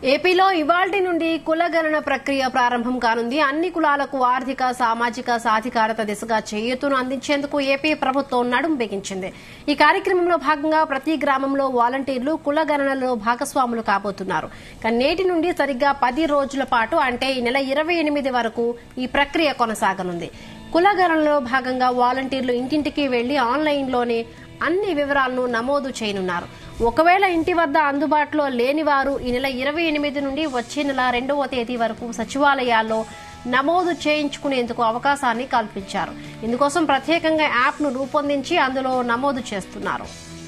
ఏపీలో ఇవాల్టి నుండి కులగణన ప్రక్రియ ప్రారంభం కానుంది అన్ని కులాలకు ఆర్థిక సామాజిక సాధికారత దిశగా చేయూతను అందించేందుకు ఏపీ ప్రభుత్వం నడుం బిగించింది ఈ కార్యక్రమంలో భాగంగా ప్రతి గ్రామంలో వాలంటీర్లు కులగణనలో భాగస్వాములు కాబోతున్నారు కానీ నేటి నుండి సరిగ్గా పది రోజుల పాటు అంటే ఈ నెల ఇరవై ఎనిమిది వరకు ఈ ప్రక్రియ కొనసాగనుంది కులగణనలో భాగంగా వాలంటీర్లు ఇంటింటికి వెళ్లి ఆన్లైన్లోనే అన్ని వివరాలను నమోదు చేయనున్నారు ఒకవేళ ఇంటి వద్ద అందుబాటులో లేని వారు ఈ నెల ఇరవై ఎనిమిది నుండి వచ్చే నెల రెండవ తేదీ వరకు సచివాలయాల్లో నమోదు చేయించుకునేందుకు అవకాశాన్ని కల్పించారు ఇందుకోసం ప్రత్యేకంగా యాప్ను రూపొందించి అందులో నమోదు చేస్తున్నారు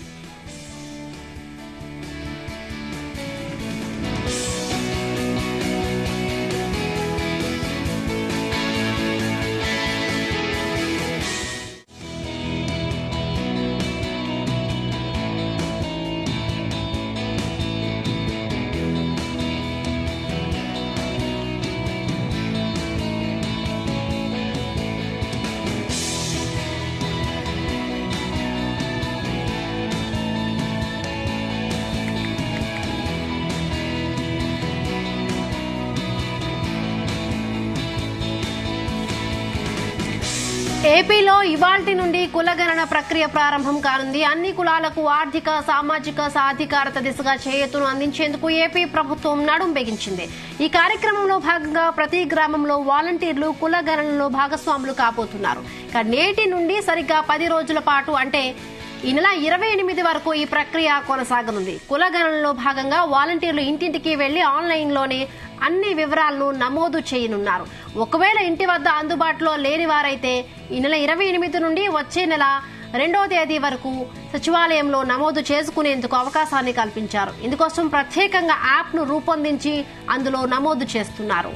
ఏపీలో ఇవాల్టి నుండి కులగణన ప్రక్రియ ప్రారంభం కానుంది అన్ని కులాలకు ఆర్థిక సామాజిక సాధికారత దిశగా చేయూతను అందించేందుకు ఏపీ ప్రభుత్వం నడుం బిగించింది ఈ కార్యక్రమంలో భాగంగా ప్రతి గ్రామంలో వాలంటీర్లు కులగణనలో భాగస్వాములు కాబోతున్నారు ఇక నేటి నుండి సరిగ్గా పది రోజుల పాటు అంటే ఈ నెల ఇరవై ఎనిమిది వరకు ఈ ప్రక్రియ కొనసాగనుంది కులగణనలో భాగంగా వాలంటీర్లు ఇంటింటికి వెళ్లి ఆన్లైన్లోనే అన్ని వివరాలను నమోదు చేయనున్నారు ఒకవేళ ఇంటి వద్ద అందుబాటులో లేని వారైతే ఈ నెల ఇరవై ఎనిమిది నుండి వచ్చే నెల రెండో తేదీ వరకు సచివాలయంలో నమోదు చేసుకునేందుకు అవకాశాన్ని కల్పించారు ఇందుకోసం ప్రత్యేకంగా యాప్ను రూపొందించి అందులో నమోదు చేస్తున్నారు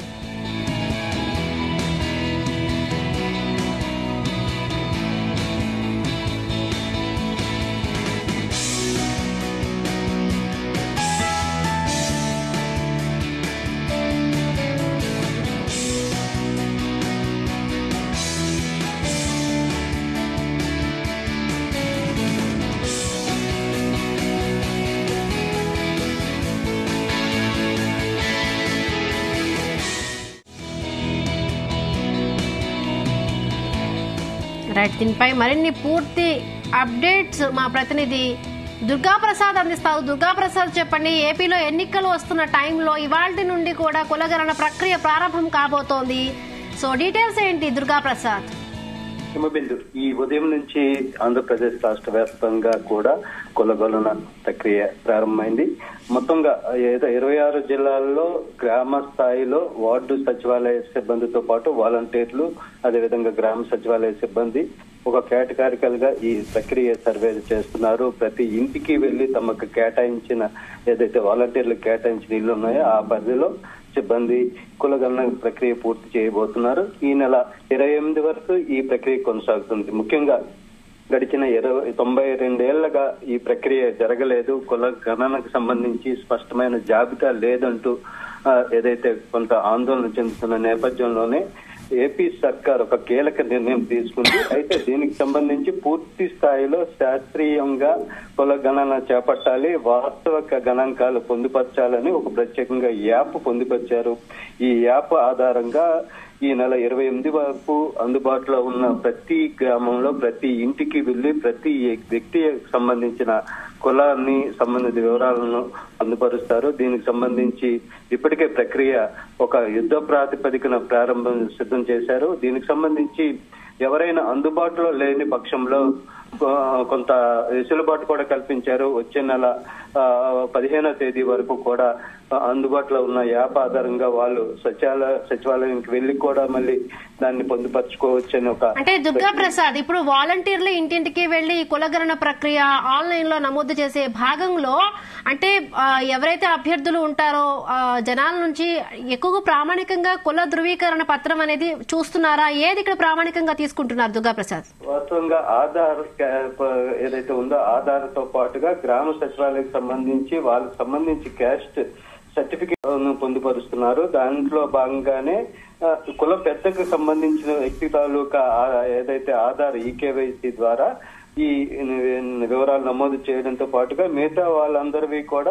రైట్ దీనిపై మరిన్ని పూర్తి అప్డేట్స్ మా ప్రతినిధి దుర్గా ప్రసాద్ అందిస్తారు దుర్గా ప్రసాద్ చెప్పండి ఏపీలో ఎన్నికలు వస్తున్న టైంలో ఇవాల్టి నుండి కూడా కులగణన ప్రక్రియ ప్రారంభం కాబోతోంది సో డీటెయిల్స్ ఏంటి దుర్గా ప్రసాద్ హిమబిందు ఈ ఉదయం నుంచి ఆంధ్రప్రదేశ్ రాష్ట్ర వ్యాప్తంగా కూడా కులగొలన ప్రక్రియ ప్రారంభమైంది మొత్తంగా ఏదో ఇరవై ఆరు జిల్లాల్లో గ్రామ స్థాయిలో వార్డు సచివాలయ సిబ్బందితో పాటు వాలంటీర్లు అదేవిధంగా గ్రామ సచివాలయ సిబ్బంది ఒక కేటగారికల్ గా ఈ ప్రక్రియ సర్వే చేస్తున్నారు ప్రతి ఇంటికి వెళ్లి తమకు కేటాయించిన ఏదైతే వాలంటీర్లు కేటాయించిన ఇల్లు ఉన్నాయో ఆ పరిధిలో సిబ్బంది కులగణన ప్రక్రియ పూర్తి చేయబోతున్నారు ఈ నెల ఇరవై ఎనిమిది వరకు ఈ ప్రక్రియ కొనసాగుతుంది ముఖ్యంగా గడిచిన ఇరవై తొంభై రెండేళ్లుగా ఈ ప్రక్రియ జరగలేదు కుల గణనకు సంబంధించి స్పష్టమైన జాబితా లేదంటూ ఆ, ఏదైతే కొంత ఆందోళన చెందుతున్న నేపథ్యంలోనే ఏపీ సర్కార్ ఒక కీలక నిర్ణయం తీసుకుంది అయితే దీనికి సంబంధించి పూర్తి స్థాయిలో శాస్త్రీయంగా కుల గణన చేపట్టాలి వాస్తవ గణాంకాలు పొందుపరచాలని ఒక ప్రత్యేకంగా యాప్ పొందుపరిచారు ఈ యాప్ ఆధారంగా ఈ నెల ఇరవై ఎనిమిది వరకు అందుబాటులో ఉన్న ప్రతి గ్రామంలో ప్రతి ఇంటికి వెళ్లి ప్రతి వ్యక్తికి సంబంధించిన కులాన్ని సంబంధిత వివరాలను పొందుపరుస్తారు దీనికి సంబంధించి ఇప్పటికే ప్రక్రియ ఒక యుద్ధ ప్రాతిపదికన ప్రారంభం సిద్ధం చేశారు దీనికి సంబంధించి ఎవరైనా అందుబాటులో లేని పక్షంలో ఆ, కొంత వెసులుబాటు కూడా కల్పించారు వచ్చే నెల ఆ, పదిహేనో తేదీ వరకు కూడా ఆ, అందుబాటులో ఉన్న యాప్ ఆధారంగా వాళ్ళు సచివాలయ సచివాలయానికి వెళ్లి కూడా మళ్ళీ దాన్ని పొందుపరచుకోవచ్చు అని ఒక అంటే దుర్గా ప్రసాద్ ఇప్పుడు వాలంటీర్లు ఇంటింటికి వెళ్లి ఈ కులగణన ప్రక్రియ ఆన్లైన్ లో నమోదు చేసే భాగంలో అంటే ఆ, ఎవరైతే అభ్యర్థులు ఉంటారో ఆ, జనాల నుంచి ఎక్కువగా ప్రామాణికంగా కుల ధృవీకరణ పత్రం అనేది చూస్తున్నారా ఏది ఇక్కడ ప్రామాణికంగా తీసుకుంటున్నారు దుర్గా ప్రసాద్ వాస్తవంగా ఆధార్ క్యా- ప- ఏదైతే ఉందో ఆధార్ తో పాటుగా గ్రామ సచివాలయకు సంబంధించి వాళ్ళకి సంబంధించి క్యాస్ట్ సర్టిఫికేట్ ను పొందుపరుస్తున్నారు దాంట్లో భాగంగానే ఆ, కుల పెద్దకు సంబంధించిన వ్యక్తి తాలూకా ఆ- ఏదైతే ఆధార్ ఈకేవైసీ ద్వారా ఈ వివరాలు నమోదు చేయడంతో పాటుగా మిగతా వాళ్ళందరివి కూడా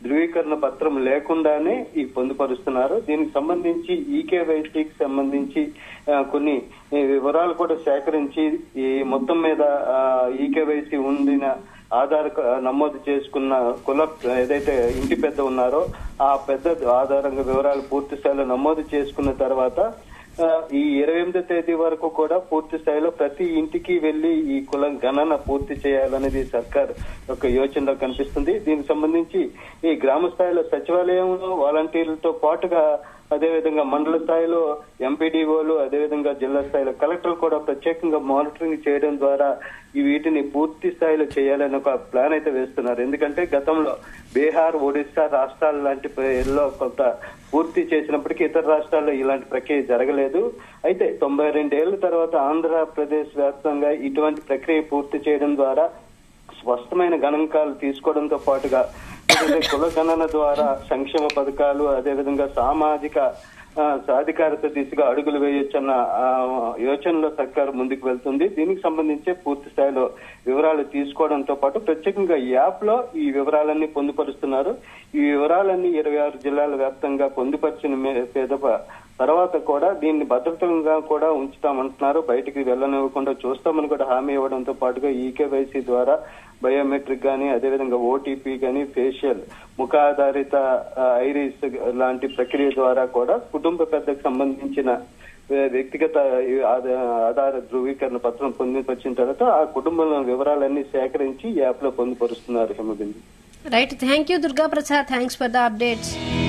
ధృవీకరణ పత్రం లేకుండానే ఈ పొందుపరుస్తున్నారు దీనికి సంబంధించి ఈకేవైసీకి సంబంధించి ఆ, కొన్ని ఈ వివరాలు కూడా సేకరించి ఈ మొత్తం మీద ఈకేవైసీ ఉండిన ఆధార్ క- నమోదు చేసుకున్న కుల ఏదైతే ఇంటి పెద్ద ఉన్నారో ఆ పెద్ద ఆధారంగా వివరాలు పూర్తి స్థాయిలో నమోదు చేసుకున్న తర్వాత ఆ, ఈ ఇరవై ఎనిమిదో తేదీ వరకు కూడా పూర్తి స్థాయిలో ప్రతి ఇంటికి వెళ్లి ఈ కుల గణన పూర్తి చేయాలనేది సర్కార్ యొక్క యోచనలో కనిపిస్తుంది దీనికి సంబంధించి ఈ గ్రామ స్థాయిలో సచివాలయంలో వాలంటీర్లతో పాటుగా అదేవిధంగా మండల స్థాయిలో ఎంపీడీఓలు అదేవిధంగా జిల్లా స్థాయిలో కలెక్టర్లు కూడా ప్రత్యేకంగా మానిటరింగ్ చేయడం ద్వారా ఈ వీటిని పూర్తి స్థాయిలో చేయాలని ఒక ప్లాన్ అయితే వేస్తున్నారు ఎందుకంటే గతంలో బీహార్ ఒడిశా రాష్ట్రాల లాంటి పేర్లో కొంత పూర్తి చేసినప్పటికీ ఇతర రాష్ట్రాల్లో ఇలాంటి ప్రక్రియ జరగలేదు అయితే తొంభై రెండేళ్ల తర్వాత ఆంధ్రప్రదేశ్ వ్యాప్తంగా ఇటువంటి ప్రక్రియ పూర్తి చేయడం ద్వారా స్పష్టమైన గణాంకాలు తీసుకోవడంతో పాటుగా ఏదైతే కుల గణన ద్వారా సంక్షేమ పథకాలు అదేవిధంగా సామాజిక ఆ, సాధికారత దిశగా అడుగులు వేయొచ్చన్న ఆ, యోచనలో సర్కారు ముందుకు వెళ్తుంది దీనికి సంబంధించి పూర్తి స్థాయిలో వివరాలు తీసుకోవడంతో పాటు ప్రత్యేకంగా యాప్ లో ఈ వివరాలన్నీ పొందుపరుస్తున్నారు ఈ వివరాలన్నీ ఇరవై ఆరు జిల్లాల వ్యాప్తంగా పొందుపరిచిన మే- పేదప తర్వాత కూడా దీన్ని భద్రతంగా కూడా ఉంచుతామంటున్నారు బయటికి వెళ్ళనివ్వకుండా చూస్తామని కూడా హామీ ఇవ్వడంతో పాటుగా ఈకేవైసీ ద్వారా బయోమెట్రిక్ గానీ అదేవిధంగా ఓటీపీ గానీ ఫేషియల్ ముఖాధారిత ఆ, ఐరిస్ లాంటి ప్రక్రియ ద్వారా కూడా కుటుంబ పెద్దకు సంబంధించిన వే- వ్యక్తిగత ఈ ఆధా- ఆధార ధృవీకరణ పత్రం పొందుపరిచిన తర్వాత ఆ కుటుంబంలో వివరాలన్నీ సేకరించి యాప్ లో పొందుపరుస్తున్నారు Himabindu right thank you Durga Prasad thanks for the updates